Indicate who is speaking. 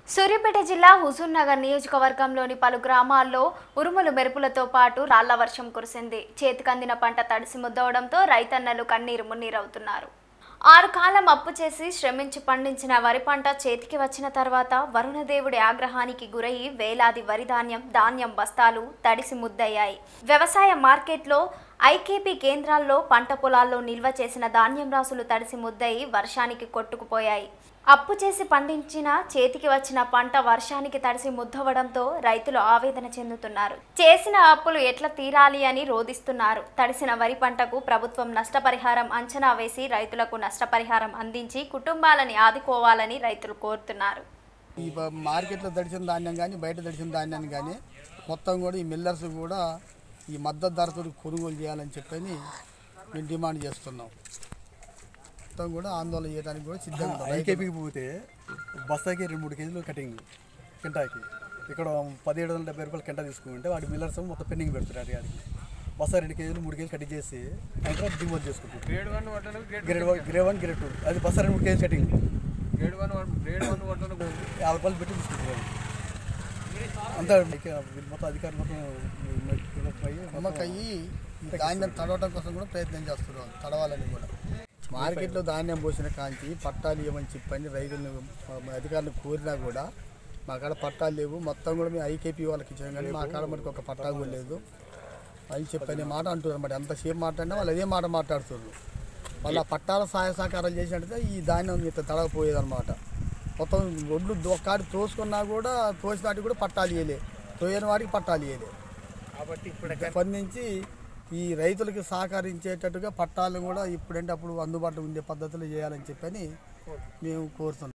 Speaker 1: సూర్యాపేట జిల్లా హుజూర్ నగర్ నియోజకవర్గంలోని పలు గ్రామాల్లో ఉరుములు మెరుపులతో పాటు రాళ్ల వర్షం కురిసింది చేతికందిన పంట తడిసి ముద్దవడంతో రైతన్నలు కన్నీరు మున్నీరవుతున్నారు ఆరు కాలం అప్పు చేసి శ్రమించి పండించిన వరి పంట చేతికి వచ్చిన తర్వాత వరుణదేవుడి ఆగ్రహానికి గురయి వేలాది వరి ధాన్యం ధాన్యం బస్తాలు తడిసి ముద్దయ్యాయి వ్యవసాయ మార్కెట్లో ఐకేపీ కేంద్రాల్లో పంట పొలాల్లో నిల్వ చేసిన ధాన్యం రాసులు తడిసి ముద్దయి వర్షానికి కొట్టుకుపోయాయి అప్పు చేసి పండించిన చేతికి వచ్చిన పంట వర్షానికి తడిసి ముద్దవడంతో రైతులు ఆవేదన చెందుతున్నారు చేసిన అప్పులు ఎట్లా తీరాలి అని రోధిస్తున్నారు తడిసిన వరి పంటకు ప్రభుత్వం నష్టపరిహారం అంచనా వేసి రైతులకు నష్టపరిహారం అందించి కుటుంబాలని ఆదుకోవాలని రైతులు కోరుతున్నారు
Speaker 2: ఈ బ- మార్కెట్లో తడిసిన ధాన్యం కానీ బయట తడిసిన ధాన్యాన్ని కానీ మొత్తం కూడా ఈ మిల్లర్స్ కూడా ఈ మద్దతు ధరతో కొనుగోలు చేయాలని చెప్పని మేము డిమాండ్ చేస్తున్నాం మొత్తం కూడా ఆందోళన చేయడానికి కూడా సిద్ధంగా ఉన్నాం. రైతులు
Speaker 3: ఐకేపీకి పోతే బస్తాకి రెండు మూడు కేజీలు కటింగ్ కింటాకి ఇక్కడ పదిహేడు వందల డెబ్బై రూపాయలు కింటా తీసుకుంటే వాడి మిల్లర్స్ మొత్తం పెండింగ్ పెడతారు అడిగి అడిగి బస్తా రెండు కేజీలు మూడు కేజీలు కటింగ్ చేసి తర్వాత దిగుమతి చేసుకుంటారు
Speaker 4: గ్రేడ్ వన్ వడ్లను grade
Speaker 3: grade one grade one grade two అది బస్తా రెండు మూడు కేజీలు కటింగ్
Speaker 4: గ్రేడ్ వన్ వడ్- గ్రేడ్ వన్ వడ్లను
Speaker 3: యాభై రూపాయలు పెట్టి తీసుకుంటారు అంతా ఇక వీళ్ళు మొత్తం అధికారులు మొత్తం అయ్యి
Speaker 2: నమ్మకయ్యి ఈ ధాన్యం తడవడం కోసం కూడా ప్రయత్నం చేస్తున్నాం తడవాలని కూడా మార్కెట్లో ధాన్యం పోసిన కాంచి పట్టాలు ఇవ్వమని చెప్పని రైతులను మా అధికారులు కోరినా కూడా మా కాడ పట్టాలు లేవు మొత్తం కూడా మేము ఐకేపీ వాళ్ళకి ఇచ్చాం కానీ మా కాడ మనకి ఒక పట్టా కూడా లేదు అని చెప్పని మాట అంటున్నారు మరి ఎంతసేపు మాట్లాడినా వాళ్ళు అదే మాట మాట్లాడుతున్నారు వాళ్ళ పట్టాల సహాయ సహకారాలు చేసినట్టయితే ఈ ధాన్యం ఇంత తడవపోయేదన్నమాట మొత్తం ఒడ్లు ఒక్కటి తోసుకున్నా కూడా తోసినాటికి కూడా పట్టాలు ఇవ్వలే తోయని వాటికి పట్టాలు ఇవ్వలే
Speaker 4: కాబట్టి ఇప్పుడు
Speaker 2: స్పందించి ఈ రైతులకి సహకరించేటట్టుగా పట్టాలను కూడా ఇప్పుడంటే అప్పుడు అందుబాటులో ఉండే పద్ధతులు చేయాలని చెప్పని మేము కోరుతున్నాం